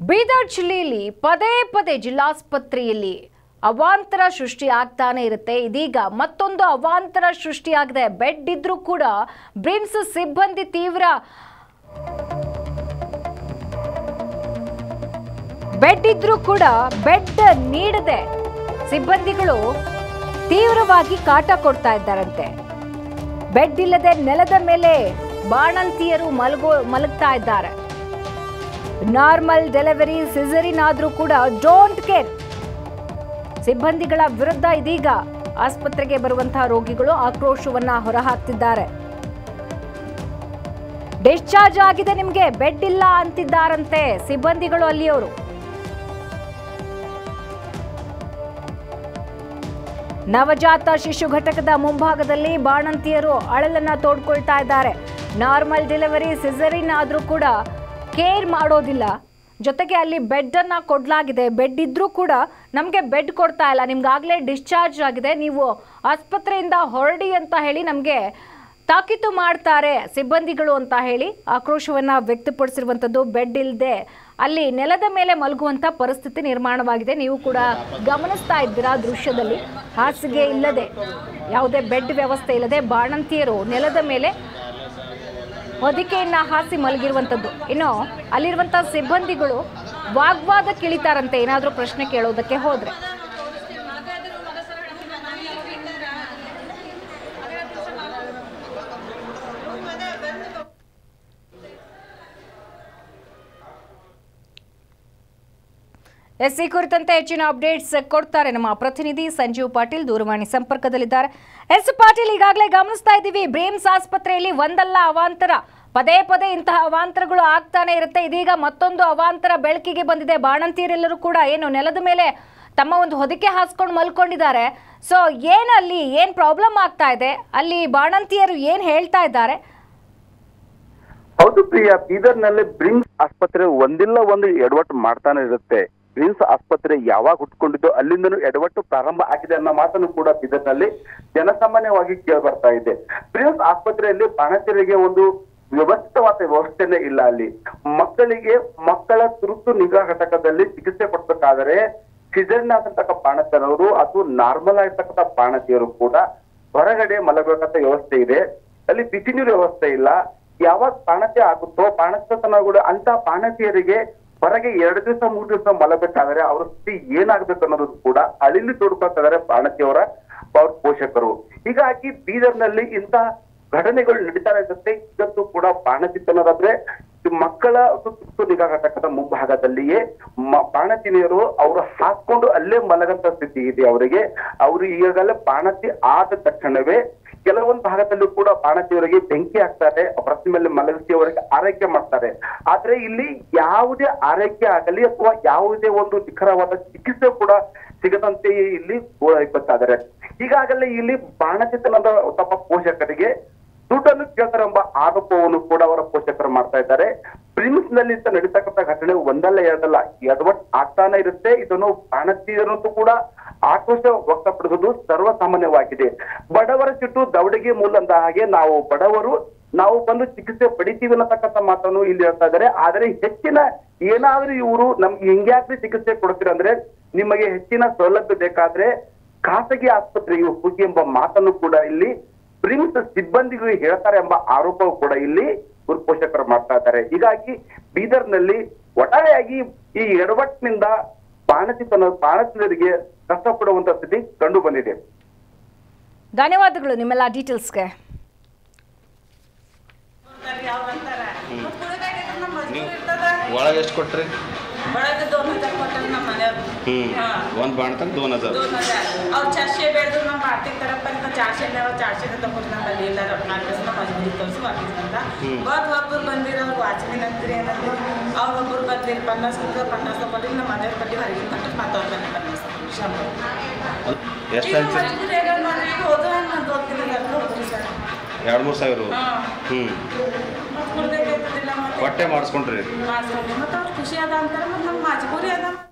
ಬೀದರ್ ಜಿಲ್ಲೆಯಲ್ಲಿ ಪದೇ ಪದೇ ಜಿಲ್ಲಾಸ್ಪತ್ರೆಯಲ್ಲಿ ಅವಾಂತರ ಸೃಷ್ಟಿ ಆಗ್ತಾನೆ ಇರುತ್ತೆ ಇದೀಗ ಮತ್ತೊಂದು ಅವಾಂತರ ಸೃಷ್ಟಿಯಾಗಿದೆ ಬೆಡ್ ಇದ್ರೂ ಕೂಡ ಬ್ರಿಮ್ಸ್ ಸಿಬ್ಬಂದಿ ತೀವ್ರ ಬೆಡ್ ಇದ್ರೂ ಕೂಡ ಬೆಡ್ ನೀಡದೆ ಸಿಬ್ಬಂದಿಗಳು ತೀವ್ರವಾಗಿ ಕಾಟ ಕೊಡ್ತಾ ಇದ್ದಾರಂತೆ ಬೆಡ್ ಇಲ್ಲದೆ ನೆಲದ ಮೇಲೆ ಬಾಣಂತಿಯರು ಮಲಗೋ ಮಲಗ್ತಾ ಇದ್ದಾರೆ ನಾರ್ಮಲ್ ಡೆಲಿವರಿ ಸಿಸರಿನ್ ಆದ್ರೂ ಕೂಡ ಡೋಂಟ್ ಕೇರ್ ಸಿಬ್ಬಂದಿಗಳ ವಿರುದ್ಧ ಇದೀಗ ಆಸ್ಪತ್ರೆಗೆ ಬರುವಂತಹ ರೋಗಿಗಳು ಆಕ್ರೋಶವನ್ನ ಹೊರಹಾಕ್ತಿದ್ದಾರೆ ಡಿಸ್ಚಾರ್ಜ್ ಆಗಿದೆ ನಿಮ್ಗೆ ಬೆಡ್ ಇಲ್ಲ ಅಂತಿದ್ದಾರಂತೆ ಸಿಬ್ಬಂದಿಗಳು ಅಲ್ಲಿಯವರು ನವಜಾತ ಶಿಶು ಘಟಕದ ಮುಂಭಾಗದಲ್ಲಿ ಬಾಣಂತಿಯರು ಅಳಲನ್ನ ತೋಡ್ಕೊಳ್ತಾ ಇದ್ದಾರೆ ನಾರ್ಮಲ್ ಡೆಲಿವರಿ ಸಿಸರಿನ್ ಆದ್ರೂ ಕೂಡ ಕೇರ್ ಮಾಡೋದಿಲ್ಲ ಜೊತೆಗೆ ಅಲ್ಲಿ ಬೆಡ್ ಅನ್ನ ಕೊಡ್ಲಾಗಿದೆ ಬೆಡ್ ಇದ್ರೂ ಕೂಡ ನಮಗೆ ಬೆಡ್ ಕೊಡ್ತಾ ಇಲ್ಲ ನಿಮ್ಗಾಗಲೇ ಡಿಸ್ಚಾರ್ಜ್ ಆಗಿದೆ ನೀವು ಆಸ್ಪತ್ರೆಯಿಂದ ಹೊರಡಿ ಅಂತ ಹೇಳಿ ನಮಗೆ ತಾಕೀತು ಮಾಡ್ತಾರೆ ಸಿಬ್ಬಂದಿಗಳು ಅಂತ ಹೇಳಿ ಆಕ್ರೋಶವನ್ನ ವ್ಯಕ್ತಪಡಿಸಿರುವಂಥದ್ದು ಬೆಡ್ ಇಲ್ಲದೆ ಅಲ್ಲಿ ನೆಲದ ಮೇಲೆ ಮಲಗುವಂಥ ಪರಿಸ್ಥಿತಿ ನಿರ್ಮಾಣವಾಗಿದೆ ನೀವು ಕೂಡ ಗಮನಿಸ್ತಾ ಇದ್ದೀರಾ ದೃಶ್ಯದಲ್ಲಿ ಹಾಸಿಗೆ ಇಲ್ಲದೆ ಯಾವುದೇ ಬೆಡ್ ವ್ಯವಸ್ಥೆ ಇಲ್ಲದೆ ಬಾಣಂತಿಯರು ನೆಲದ ಮೇಲೆ ಹೊದಿಕೆಯನ್ನ ಹಾಸಿ ಮಲಗಿರುವಂಥದ್ದು ಇನ್ನು ಅಲ್ಲಿರುವಂಥ ಸಿಬ್ಬಂದಿಗಳು ವಾಗ್ವಾದ ಕಿಳಿತಾರಂತೆ ಏನಾದರೂ ಪ್ರಶ್ನೆ ಕೇಳೋದಕ್ಕೆ ಹೋದ್ರೆ ಎಸ್ ಈ ಕುರಿತಂತೆ ಹೆಚ್ಚಿನ ಅಪ್ಡೇಟ್ಸ್ ಕೊಡ್ತಾರೆ ನಮ್ಮ ಪ್ರತಿನಿಧಿ ಸಂಜೀವ್ ಪಾಟೀಲ್ ದೂರವಾಣಿ ಸಂಪರ್ಕದಲ್ಲಿದ್ದಾರೆ ಎಸ್ ಪಾಟೀಲ್ ಈಗಾಗಲೇ ಗಮನಿಸ್ತಾ ಇದ್ದೀವಿ ಬ್ರೇಮ್ಸ್ ಆಸ್ಪತ್ರೆಯಲ್ಲಿ ಒಂದಲ್ಲ ಅವಾಂತರ ಪದೇ ಪದೇ ಇಂತಹ ಅವಾಂತರಗಳು ಆಗ್ತಾನೆ ಇರುತ್ತೆ ಇದೀಗ ಮತ್ತೊಂದು ಅವಾಂತರ ಬೆಳಕಿಗೆ ಬಂದಿದೆ ಬಾಣಂತಿಯರೆಲ್ಲರೂ ಕೂಡ ಏನು ನೆಲದ ಮೇಲೆ ತಮ್ಮ ಒಂದು ಹೊದಿಕೆ ಹಾಸ್ಕೊಂಡು ಮಲ್ಕೊಂಡಿದ್ದಾರೆ ಸೊ ಏನಲ್ಲಿ ಏನು ಪ್ರಾಬ್ಲಮ್ ಆಗ್ತಾ ಇದೆ ಅಲ್ಲಿ ಬಾಣಂತಿಯರು ಏನು ಹೇಳ್ತಾ ಇದ್ದಾರೆ ಹೌದು ಪ್ರಿಯ ಬೀದರ್ನಲ್ಲಿ ಬ್ರಿಮ್ಸ್ ಆಸ್ಪತ್ರೆ ಒಂದಿಲ್ಲ ಒಂದು ಎಡವಟ್ಟು ಮಾಡ್ತಾನೆ ಇರುತ್ತೆ ಬ್ರಿಮ್ಸ್ ಆಸ್ಪತ್ರೆ ಯಾವಾಗ ಹುಟ್ಕೊಂಡಿದ್ದು ಅಲ್ಲಿಂದನೂ ಎಡವಟ್ಟು ಪ್ರಾರಂಭ ಆಗಿದೆ ಅನ್ನೋ ಮಾತನ್ನು ಕೂಡ ಬೀದರ್ನಲ್ಲಿ ಜನಸಾಮಾನ್ಯವಾಗಿ ಕೇಳಿ ಬರ್ತಾ ಇದೆ ಬ್ರಿಮ್ಸ್ ಆಸ್ಪತ್ರೆಯಲ್ಲಿ ಬಾಣತಿಯರಿಗೆ ಒಂದು ವ್ಯವಸ್ಥಿತವಾದ ವ್ಯವಸ್ಥೆನೇ ಇಲ್ಲ ಅಲ್ಲಿ ಮಕ್ಕಳಿಗೆ ಮಕ್ಕಳ ತುರ್ತು ನಿಗಾ ಘಟಕದಲ್ಲಿ ಚಿಕಿತ್ಸೆ ಕೊಡ್ಬೇಕಾದರೆ ಸಿಜರ್ನ್ ಆಗಿರ್ತಕ್ಕ ಬಾಣತಿಯರವರು ಅದು ನಾರ್ಮಲ್ ಆಗಿರ್ತಕ್ಕಂಥ ಬಾಣತಿಯರು ಕೂಡ ಹೊರಗಡೆ ಮಲಗಬೇಕಂತ ವ್ಯವಸ್ಥೆ ಇದೆ ಅಲ್ಲಿ ಬಿಸಿ ನೀರು ವ್ಯವಸ್ಥೆ ಇಲ್ಲ ಯಾವಾಗ ಬಾಣತಿ ಆಗುತ್ತೋ ಬಾಣತನಗಳು ಅಂತ ಬಾಣತಿಯರಿಗೆ ಹೊರಗೆ ಎರಡು ದಿವಸ ಮೂರು ದಿವಸ ಮಲಗಬೇಕಾದ್ರೆ ಅವ್ರ ಸ್ಥಿತಿ ಏನಾಗ್ಬೇಕು ಅನ್ನೋದು ಕೂಡ ಅಳಿಲಿ ತೋಡ್ಕೊಳ್ತಾ ಇದಾರೆ ಬಾಣತಿಯವರ ಅವ್ರ ಪೋಷಕರು ಹೀಗಾಗಿ ಬೀದರ್ನಲ್ಲಿ ಇಂತ ಘಟನೆಗಳು ನಡೀತಾ ಇರುತ್ತೆ ಇವತ್ತು ಕೂಡ ಬಾಣತಿತನದಾದ್ರೆ ಮಕ್ಕಳ ತುರ್ತು ನಿಗಾ ಘಟಕದ ಮುಂಭಾಗದಲ್ಲಿಯೇ ಮ- ಬಾಣತಿನಿಯರು ಅವರು ಹಾಕೊಂಡು ಅಲ್ಲೇ ಮಲಗಂತ ಸ್ಥಿತಿ ಇದೆ ಅವರಿಗೆ ಅವರು ಈಗಾಗಲೇ ಬಾಣತಿ ಆದ ತಕ್ಷಣವೇ ಕೆಲವೊಂದು ಭಾಗದಲ್ಲೂ ಕೂಡ ಬಾಣತಿಯವರಿಗೆ ಬೆಂಕಿ ಹಾಕ್ತಾರೆ ಪ್ರತಿ ಮೇಲೆ ಮಲಗಿಸಿ ಅವರಿಗೆ ಆರೈಕೆ ಮಾಡ್ತಾರೆ ಆದ್ರೆ ಇಲ್ಲಿ ಯಾವುದೇ ಆರೈಕೆ ಆಗಲಿ ಅಥವಾ ಯಾವುದೇ ಒಂದು ನಿಖರವಾದ ಚಿಕಿತ್ಸೆ ಕೂಡ ಸಿಗದಂತೆ ಇಲ್ಲಿ ಗೋಳೈಕೊಳ್ತಾ ಇದ್ದಾರೆ ಈಗಾಗಲೇ ಇಲ್ಲಿ ಬಾಣತಿತನದ ತಮ್ಮ ಪೋಷಕರಿಗೆ ದುಡ್ಡನ್ನು ಕೇಳ್ತಾರೆ ಎಂಬ ಆರೋಪವನ್ನು ಕೂಡ ಅವರ ಪೋಷಕರು ಮಾಡ್ತಾ ಇದ್ದಾರೆ ಪ್ರಿಮ್ಸ್ ನಲ್ಲಿ ನಡೀತಕ್ಕಂಥ ಘಟನೆ ಒಂದಲ್ಲ ಎರಡಲ್ಲ ಎಡವಟ್ ಆಗ್ತಾನೆ ಇರುತ್ತೆ ಇದನ್ನು ಬಾಣತಿಯರಂತೂ ಕೂಡ ಆಕ್ರೋಶ ವ್ಯಕ್ತಪಡಿಸುವುದು ಸರ್ವಸಾಮಾನ್ಯವಾಗಿದೆ ಬಡವರ ಸಿಟ್ಟು ದವಡಿಗೆ ಮೂಲ ಅಂದ ಹಾಗೆ ನಾವು ಬಡವರು ನಾವು ಬಂದು ಚಿಕಿತ್ಸೆ ಪಡಿತೀವಿ ಅನ್ನತಕ್ಕಂಥ ಮಾತನ್ನು ಇಲ್ಲಿ ಹೇಳ್ತಾ ಇದ್ದಾರೆ ಆದರೆ ಹೆಚ್ಚಿನ ಏನಾದ್ರೂ ಇವರು ನಮ್ಗೆ ಹಿಂಗ್ಯಾಕ್ರಿ ಚಿಕಿತ್ಸೆ ಕೊಡ್ತೀರ ಅಂದ್ರೆ ನಿಮಗೆ ಹೆಚ್ಚಿನ ಸೌಲಭ್ಯ ಬೇಕಾದ್ರೆ ಖಾಸಗಿ ಆಸ್ಪತ್ರೆಗೆ ಹೋಗಿ ಎಂಬ ಮಾತನ್ನು ಕೂಡ ಇಲ್ಲಿ ಪ್ರಿಮ್ಸ್ ಸಿಬ್ಬಂದಿಗಳು ಹೇಳ್ತಾರೆ ಎಂಬ ಆರೋಪವು ಕೂಡ ಇಲ್ಲಿ ಇವ್ರು ಪೋಷಕರು ಮಾಡ್ತಾ ಇದ್ದಾರೆ ಹೀಗಾಗಿ ಬೀದರ್ನಲ್ಲಿ ಒಟ್ಟಾರೆಯಾಗಿ ಈ ಎಡವಟ್ಟಿನಿಂದ ಬಾಣತಿತನ ಬಾಣತಿನರಿಗೆ ಕಷ್ಟಪಡುವಂತ ಸ್ಥಿತಿ ಕಂಡು ಬಂದಿದೆ ಧನ್ಯವಾದಗಳು ನಿಮ್ಮೆಲ್ಲ ಡೀಟೇಲ್ಸ್ಗೆ ಒಳಗೆ ಎಷ್ಟು ಕೊಟ್ರಿ ಒಳಗೆ दोन हजार ಕೊಟ್ಟರು ನಮ್ಮ ಮನೆಯವ್ರು ಹ್ಞೂ ಹಾ. ಒಂದು ಬಾಣ್ತನ ದೋನ್ ಹಜಾರ್ दोन हजार ಅವ್ರು ಚಾರ್ಶೆ ಬೇಡ್ದು ನಮ್ಮ ಆರ್ಥಿಕ ತರಪ್ಪಂತ ಚಾರ್ಶೆ ಚಾರ್ಶೆ ತಗೊಂಡು ನಮ್ಮಲ್ಲಿ ಇಲ್ಲ ನಾಲ್ಕು ದಿವಸ ಮಜಬೂರಿ ತೋರಿಸಿ ವಾಪಸ್ ಅಂತ ಹ್ಮ್. ಬಟ್ ಒಬ್ಬರು ಬಂದಿರೋರು ವಾಚ್ಮನ್ ಅಂತೀರಿ ಏನಂದ್ರೆ ಅವ್ರು ಒಬ್ಬರು ಬಂದಿರಿ ಪನ್ನಾಸ್ ಕೊಟ್ಟು ಪನ್ನಾಸ್ ಕೊಟ್ಟು ನಮ್ಮ ಮನೆಯವ್ರ ಬಡ್ಡಿ ಹೊರಗಿನ ಕೊಟ್ಟು ಮತ್ತೆ ಅವ್ರ ಬಂದು ಪನ್ನಾಸ್ ಶಂಬರ್ ಎಷ್ಟು ಈಗ ಆಯ್ತು ಮಜಬೂರಿ ಹೇಗೆ ಮಾಡಿ ಈಗ ಹೋದ್ರೆ ನಾನು ಹೋಗ್ತೀನಿ ಹೋಗ್ತೀನಿ ಸರ್ ಎರಡು ಮೂರು ಸಾವಿರ ಹಾಂ ಹ್ಞೂ ಮತ್ತೆ ಕೊಡ್ಬೇಕಾಗ್ತದಿಲ್ಲ ಮತ್ತೆ ಹೊಟ್ಟೆ ಮಾಡಿಸ್ಕೊಂಡ್ರಿ ಮಾಡ್ಸ್ಕೊಂಡು ಮತ್ತೆ ಅವ್ರು ಖುಷಿ ಅದ ಅಂತಾರೆ ಮತ್ತೆ ನಮ್ಮ ಮಜಬೂರಿ ಅದ